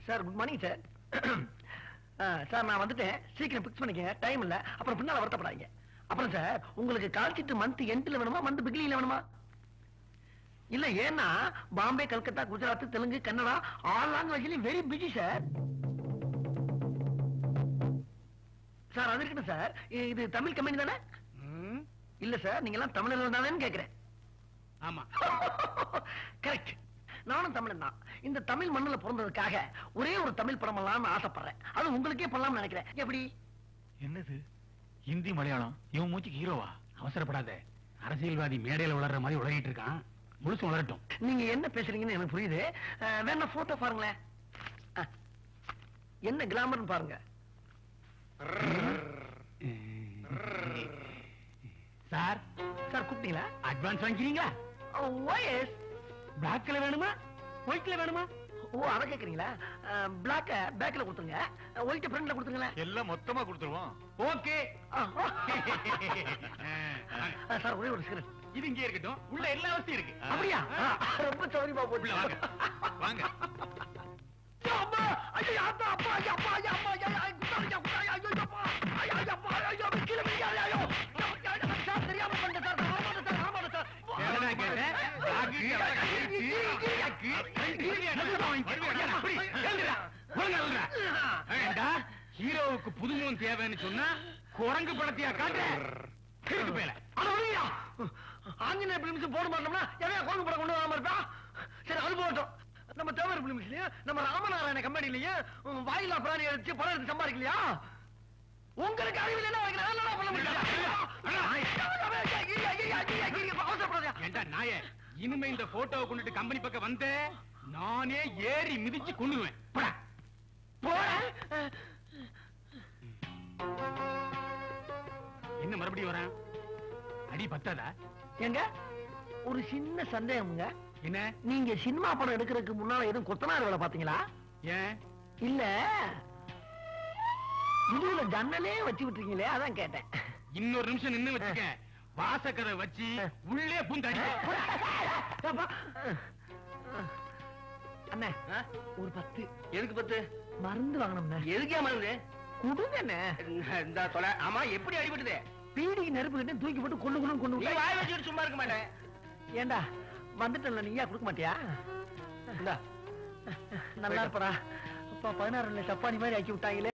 Sir good morning sir sir நான் வந்துட்டேன் சீக்கிரம் பிக்ஸ் பண்ணிக்கங்க டைம் இல்ல அப்புறம் பின்னால வருத்தப்படாதீங்க அப்புறம் சார் உங்களுக்கு கால்ஷீட் மந்த் எண்ட்ல வேணுமா மந்த் பிகிலிங்ல வேணுமா இல்ல ஏன்னா பாம்பே கல்கத்தா குஜராத் தெலுங்கு கன்னடா ஆல் லாங்குவேஜ்லயும் வெரி பிஸி சார் சார் அது இருக்கட்டும் சார் இ- இது தமிழ் கம்பெனி தானே ம், இல்ல சார் நீங்க எல்லாம் தமிழர்கள் தானேன்னு கேக்குறேன் ஆமா கரெக்ட் நானும் தமிழன் தான் இந்த தமிழ் மண்ணுல பிறந்ததுக்காக ஒரே ஒரு தமிழ் படம் பண்ணலாம்னு ஆசைப்படுறேன் அது உங்களுக்கே பண்ணலாம்னு நினைக்கிறேன் எப்படி என்னது ஹிந்தி மலையாளம் இவன் மூச்சுக்கு ஹீரோவா அவசரப்படாத அரசியல்வாதி மேடையில உளர்ற மாதிரி உளறிட்டு இருக்கான் முழுசு உளரட்டும் நீங்க என்ன பேசுறீங்கன்னு எனக்கு புரியுது அஹ், வேணா போட்டோ பாருங்களேன் அஹ், என்ன கிளாமர்னு பாருங்க சார் சார் கூப்பிட்டீங்களா அட்வான்ஸ் வாங்கிக்கிறீங்களா ஓஎஸ் பிளாக்ல வேணுமா ஒயிட்ல வேணுமா ஓ அத கேக்குறீங்களா பிளாக்க பேக்ல கொடுத்துருங்க ஒயிட் ஃப்ரண்ட்ல கொடுத்துருங்களேன் எல்லாம் மொத்தமா கொடுத்துருவோம் ஓகே சார் ஒரே ஒரு சிகரெட் இது இங்கே இருக்கட்டும் உள்ள எல்லா வசதியும் இருக்கு அப்படியா ஆ, ரொம்ப சௌரியமா உள்ள வாங்க போட்டு வாங்க அம்மா ஐயோ அப்பா அப்பா ஐயோ அப்பா ஐயோ அப்பா ஐயோ ஐயோ குத்தாங்க குத்தாங்க ஐயோ அப்பா ஐயோ ஐயோ அப்பா ஐயோ கீழ விழுங்க ஐயோ ஐயோ சார் தெரியாம பண்ண சார் ஆமாடா சார் ஆமாடா சார் என்னடா கேட்ட? ராக்கு, ராக்கு, ராக்கு, ராக்கு. அப்படி, எழுதுடா, ஒழுங்கா எழுதுடா. ஏண்டா, ஹீரோவுக்கு புதுமுகம் தேவைன்னு சொன்னா குரங்கு படத்தையா காட்டு கிறுக்கு பேல அட ஒளியா ஆஞ்சநேய பிலிம்ஸ் போட மாட்டோம்னா எவையா கோங்க படம் கொண்டு வராம இருப்பா சரி அது போகட்டும் நம்ம தேவர் பிலிம்ஸ்லயும் நம்ம ராமநாராயண கம்பெனிலயும் வாயிலா பிராணி அடிச்சு படம் எடுத்து சம்பாதிக்கலையா உங்களுக்கு அறிவில் என்ன வைக்கிறேன் நல்லா பண்ண முடியும் அவசரப்படாதயா ஏண்டா நாய இனிமே இந்த போட்டோவை கொண்டுட்டு கம்பெனி பக்கம் வந்த நானே ஏறி மிதிச்சு கொண்டுருவேன் போடா. போறேன் என்ன மறுபடியும் வரேன் அடி பத்தாதா எங்க ஒரு சின்ன சந்தேகம்ங்க என்ன நீங்க சினிமா படம் எடுக்கிறதுக்கு முன்னால எதுவும் கொத்தனார் வேலை பாத்தீங்களா ஏன் இல்ல இதுல ஜன்னலே வச்சு விட்டுருக்கீங்களே அதான் கேட்டேன் இன்னொரு நிமிஷம் நின்னு வச்சுக்க வாசக்கதை வச்சு உள்ளே பூந்தாடி அப்பா. அண்ணே ஒரு பத்து எதுக்கு பத்து மருந்து வாங்கணும்ண்ணே எதுக்கே மருந்து கொடுங்க அண்ணே இந்த தொலை ஆமா எப்படி அடிபட்டுது பீடிக்கு நெருப்பு கிட்ட தூக்கி போட்டு கொண்டு கொண்டு கொண்டு நீ விட்டா. வாய் வச்சுட்டு சும்மா இருக்க மாட்டேன் ஏண்டா வந்துட்டல நீயா கொடுக்க மாட்டியா இந்தா நல்லா இருப்படா அப்பா பதினாறு சப்பானி மாதிரி ஆக்கி விட்டாங்களே